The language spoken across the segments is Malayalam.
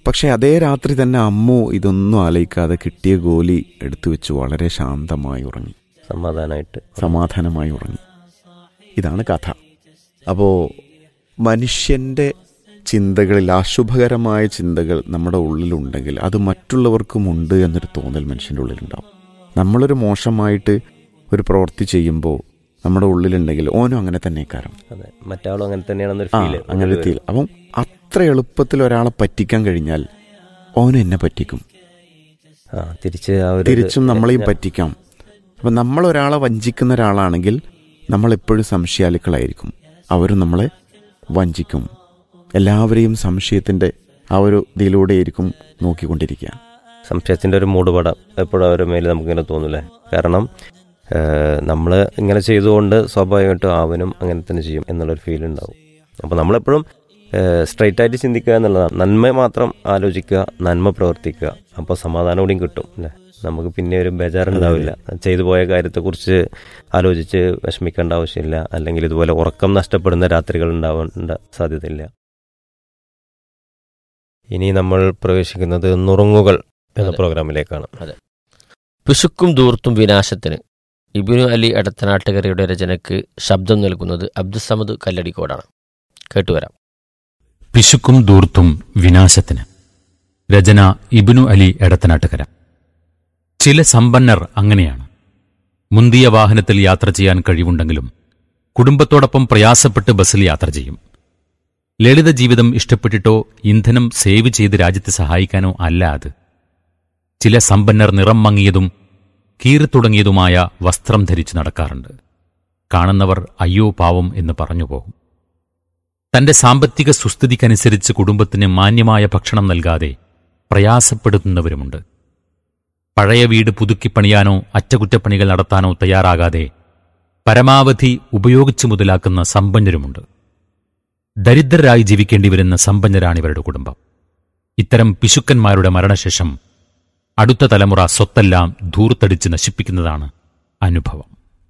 പക്ഷെ അതേ രാത്രി തന്നെ അമ്മു ഇതൊന്നും ആലോചിക്കാതെ കിട്ടിയ ഗോലി എടുത്തു വെച്ച് വളരെ ശാന്തമായി ഉറങ്ങി സമാധാനമായിട്ട് സമാധാനമായി ഉറങ്ങി ഇതാണ് കഥ അപ്പോൾ മനുഷ്യൻ്റെ ചിന്തകളിൽ അശുഭകരമായ ചിന്തകൾ നമ്മുടെ ഉള്ളിലുണ്ടെങ്കിൽ അത് മറ്റുള്ളവർക്കും ഉണ്ട് എന്നൊരു തോന്നൽ മനുഷ്യൻ്റെ ഉള്ളിലുണ്ടാവും നമ്മളൊരു മോശമായിട്ട് ഒരു പ്രവൃത്തി ചെയ്യുമ്പോൾ നമ്മുടെ ഉള്ളിലുണ്ടെങ്കിൽ ഓനും അങ്ങനെ തന്നെ കാരണം അതെ മറ്റാളും അങ്ങനെ തന്നെയാണെന്നൊരു ആ ഫീല് അങ്ങനെ തീൽ അപ്പം അത്ര എളുപ്പത്തിൽ ഒരാളെ പറ്റിക്കാൻ കഴിഞ്ഞാൽ ഓനും എന്നെ പറ്റിക്കും ആ തിരിച്ച് ആ ഒരു തിരിച്ചും നമ്മളെയും പറ്റിക്കാം അപ്പം നമ്മൾ ഒരാളെ വഞ്ചിക്കുന്ന ഒരാളാണെങ്കിൽ നമ്മളെപ്പോഴും സംശയാലുക്കളായിരിക്കും അവരും നമ്മളെ വഞ്ചിക്കും എല്ലാവരെയും സംശയത്തിൻ്റെ ആ ഒരു ഇതിലൂടെയായിരിക്കും നോക്കിക്കൊണ്ടിരിക്കുക സംശയത്തിന്റെ ഒരു മൂടുപടം എപ്പോഴും അവരുടെ മേലെ നമുക്കിങ്ങനെ തോന്നൂലേ കാരണം നമ്മൾ ഇങ്ങനെ ചെയ്തുകൊണ്ട് സ്വാഭാവികമായിട്ടും അവനും അങ്ങനെ തന്നെ ചെയ്യും എന്നുള്ളൊരു ഫീൽ ഉണ്ടാവും അപ്പോൾ നമ്മളെപ്പോഴും സ്ട്രൈറ്റ് ആയിട്ട് ചിന്തിക്കുക എന്നുള്ളതാണ് നന്മ മാത്രം ആലോചിക്കുക നന്മ പ്രവർത്തിക്കുക അപ്പോൾ സമാധാനം കൂടിയും കിട്ടും അല്ലേ നമുക്ക് പിന്നെ ഒരു ബേജാറുണ്ടാവില്ല ചെയ്തു പോയ കാര്യത്തെക്കുറിച്ച് ആലോചിച്ച് വിഷമിക്കേണ്ട ആവശ്യമില്ല അല്ലെങ്കിൽ ഇതുപോലെ ഉറക്കം നഷ്ടപ്പെടുന്ന രാത്രികൾ ഉണ്ടാവേണ്ട സാധ്യതയില്ല ഇനി നമ്മൾ പ്രവേശിക്കുന്നത് നുറുങ്ങുകൾ എന്ന അതെ. പ്രോഗ്രാമിലേക്കാണ് പിശുക്കും ദൂർത്തും വിനാശത്തിന് ഇബിനു അലി എടത്തനാട്ടുകരയുടെ രചനയ്ക്ക് ശബ്ദം നൽകുന്നത് അബ്ദുസമദ് കല്ലടിക്കോടാണ് കേട്ടുവരാം പിശുക്കും ദൂർത്തും വിനാശത്തിന് രചന ഇബ്നു അലി എടത്തനാട്ടുകര ചില സമ്പന്നർ അങ്ങനെയാണ് മുന്തിയ വാഹനത്തിൽ യാത്ര ചെയ്യാൻ കഴിവുണ്ടെങ്കിലും കുടുംബത്തോടൊപ്പം പ്രയാസപ്പെട്ട് ബസ്സിൽ യാത്ര ചെയ്യും ലളിത ജീവിതം ഇഷ്ടപ്പെട്ടിട്ടോ ഇന്ധനം സേവ് ചെയ്ത് രാജ്യത്തെ സഹായിക്കാനോ അല്ല അത് ചില സമ്പന്നർ നിറം മങ്ങിയതും കീറിത്തുടങ്ങിയതുമായ വസ്ത്രം ധരിച്ചു നടക്കാറുണ്ട് കാണുന്നവർ അയ്യോ പാവം എന്ന് പറഞ്ഞുപോകും തന്റെ സാമ്പത്തിക സുസ്ഥിതിക്കനുസരിച്ച് കുടുംബത്തിന് മാന്യമായ ഭക്ഷണം നൽകാതെ പ്രയാസപ്പെടുത്തുന്നവരുമുണ്ട് പഴയ വീട് പുതുക്കിപ്പണിയാനോ അറ്റകുറ്റപ്പണികൾ നടത്താനോ തയ്യാറാകാതെ പരമാവധി ഉപയോഗിച്ചു മുതലാക്കുന്ന സമ്പന്നരുമുണ്ട് ദരിദ്രരായി ജീവിക്കേണ്ടി വരുന്ന സമ്പന്നരാണിവരുടെ കുടുംബം ഇത്തരം പിശുക്കന്മാരുടെ മരണശേഷം അടുത്ത തലമുറ സ്വത്തെല്ലാം ധൂർത്തടിച്ച് നശിപ്പിക്കുന്നതാണ് അനുഭവം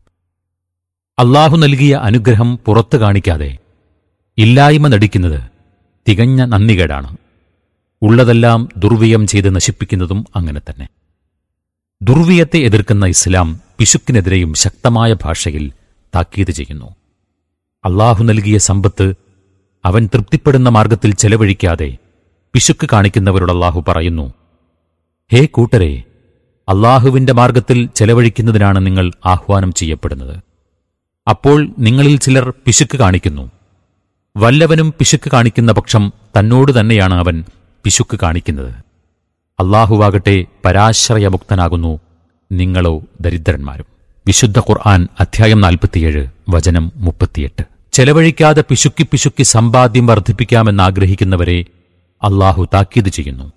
അള്ളാഹു നൽകിയ അനുഗ്രഹം പുറത്തു കാണിക്കാതെ ഇല്ലായ്മ നടിക്കുന്നത് തികഞ്ഞ നന്ദികേടാണ് ഉള്ളതെല്ലാം ദുർവ്യയം ചെയ്ത് നശിപ്പിക്കുന്നതും അങ്ങനെ തന്നെ ദുർവ്യയത്തെ എതിർക്കുന്ന ഇസ്ലാം പിശുക്കിനെതിരെയും ശക്തമായ ഭാഷയിൽ താക്കീത് ചെയ്യുന്നു അള്ളാഹു നൽകിയ സമ്പത്ത് അവൻ തൃപ്തിപ്പെടുന്ന മാർഗത്തിൽ ചെലവഴിക്കാതെ പിശുക്ക് കാണിക്കുന്നവരോട് അള്ളാഹു പറയുന്നു ഹേ കൂട്ടരെ അള്ളാഹുവിന്റെ മാർഗത്തിൽ ചെലവഴിക്കുന്നതിനാണ് നിങ്ങൾ ആഹ്വാനം ചെയ്യപ്പെടുന്നത് അപ്പോൾ നിങ്ങളിൽ ചിലർ പിശുക്ക് കാണിക്കുന്നു വല്ലവനും പിശുക്ക് കാണിക്കുന്ന പക്ഷം തന്നോട് തന്നെയാണ് അവൻ പിശുക്ക് കാണിക്കുന്നത് അള്ളാഹുവാകട്ടെ പരാശ്രയമുക്തനാകുന്നു നിങ്ങളോ ദരിദ്രന്മാരും വിശുദ്ധ ഖുർആൻ അധ്യായം നാൽപ്പത്തിയേഴ് വചനം മുപ്പത്തിയെട്ട് ചെലവഴിക്കാതെ പിശുക്കി പിശുക്കി സമ്പാദ്യം വർദ്ധിപ്പിക്കാമെന്നാഗ്രഹിക്കുന്നവരെ അള്ളാഹു താക്കീത് ചെയ്യുന്നു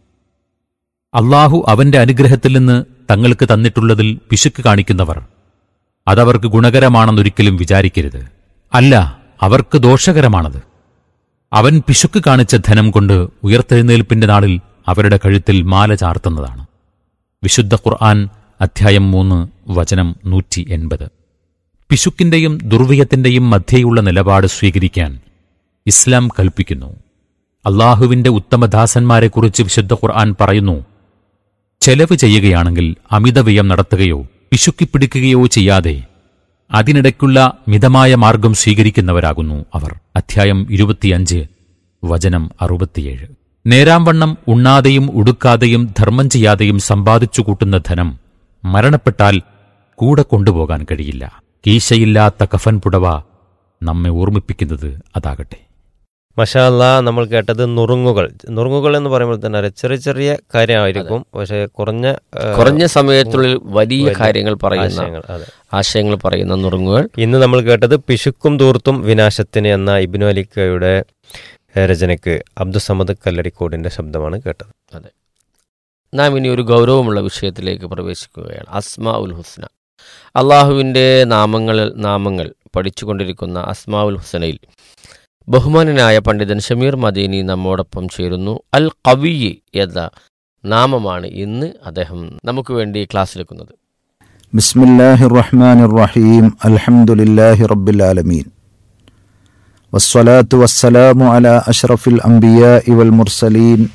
അള്ളാഹു അവന്റെ അനുഗ്രഹത്തിൽ നിന്ന് തങ്ങൾക്ക് തന്നിട്ടുള്ളതിൽ പിശുക്ക് കാണിക്കുന്നവർ അതവർക്ക് ഗുണകരമാണെന്നൊരിക്കലും വിചാരിക്കരുത് അല്ല അവർക്ക് ദോഷകരമാണത് അവൻ പിശുക്ക് കാണിച്ച ധനം കൊണ്ട് ഉയർത്തെഴുന്നേൽപ്പിന്റെ നാളിൽ അവരുടെ കഴുത്തിൽ മാല ചാർത്തുന്നതാണ് വിശുദ്ധ ഖുർആൻ അധ്യായം മൂന്ന് വചനം നൂറ്റി എൺപത് പിശുക്കിന്റെയും ദുർവ്യയത്തിന്റെയും മധ്യേയുള്ള നിലപാട് സ്വീകരിക്കാൻ ഇസ്ലാം കൽപ്പിക്കുന്നു അള്ളാഹുവിന്റെ ഉത്തമദാസന്മാരെക്കുറിച്ച് വിശുദ്ധ ഖുർആൻ പറയുന്നു ചെലവ് ചെയ്യുകയാണെങ്കിൽ അമിതവ്യയം നടത്തുകയോ പിശുക്കിപ്പിടിക്കുകയോ ചെയ്യാതെ അതിനിടയ്ക്കുള്ള മിതമായ മാർഗം സ്വീകരിക്കുന്നവരാകുന്നു അവർ അധ്യായം ഇരുപത്തിയഞ്ച് വചനം അറുപത്തിയേഴ് നേരാംവണ്ണം ഉണ്ണാതെയും ഉടുക്കാതെയും ധർമ്മം ചെയ്യാതെയും സമ്പാദിച്ചു കൂട്ടുന്ന ധനം മരണപ്പെട്ടാൽ കൂടെ കൊണ്ടുപോകാൻ കഴിയില്ല കീശയില്ലാത്ത കഫൻ പുടവ നമ്മെ ഓർമ്മിപ്പിക്കുന്നത് അതാകട്ടെ മഷാല്ല നമ്മൾ കേട്ടത് നുറുങ്ങുകൾ നുറുങ്ങുകൾ എന്ന് പറയുമ്പോൾ തന്നെ അറിയാം, ചെറിയ ചെറിയ കാര്യമായിരിക്കും പക്ഷെ കുറഞ്ഞ ആ, കുറഞ്ഞ സമയത്തുള്ളിൽ വലിയ വലിയ കാര്യങ്ങൾ പറയുന്ന ആശയങ്ങൾ അതെ ആശയങ്ങൾ പറയുന്ന നുറുങ്ങുകൾ ഇന്ന് നമ്മൾ കേട്ടത് പിശുക്കും ദൂർത്തും വിനാശത്തിന് എന്ന ഇബ്നു അലിക്കയുടെ ഏ, രചനയ്ക്ക് അബ്ദുസമദ് കല്ലടിക്കോടിന്റെ ശബ്ദമാണ് കേട്ടത് നാം ഇനി ഒരു ഗൗരവമുള്ള വിഷയത്തിലേക്ക് പ്രവേശിക്കുകയാണ് അസ്മാ ഉൽ ഹുസ്ന അള്ളാഹുവിൻ്റെ നാമങ്ങൾ നാമങ്ങൾ പഠിച്ചുകൊണ്ടിരിക്കുന്ന അസ്മാ ഉൽ ഹുസനയിൽ ബഹുമാനനായ പണ്ഡിതൻ ഷമീർ മദീനി നമ്മോടൊപ്പം ചേരുന്നു അൽ കവി എന്ന നാമമാണ് ഇന്ന് അദ്ദേഹം നമുക്ക് വേണ്ടി ക്ലാസ് എടുക്കുന്നത് بسم الله الرحمن الرحيم الحمد لله رب العالمين والصلاة والسلام على أشرف الأنبياء والمرسلين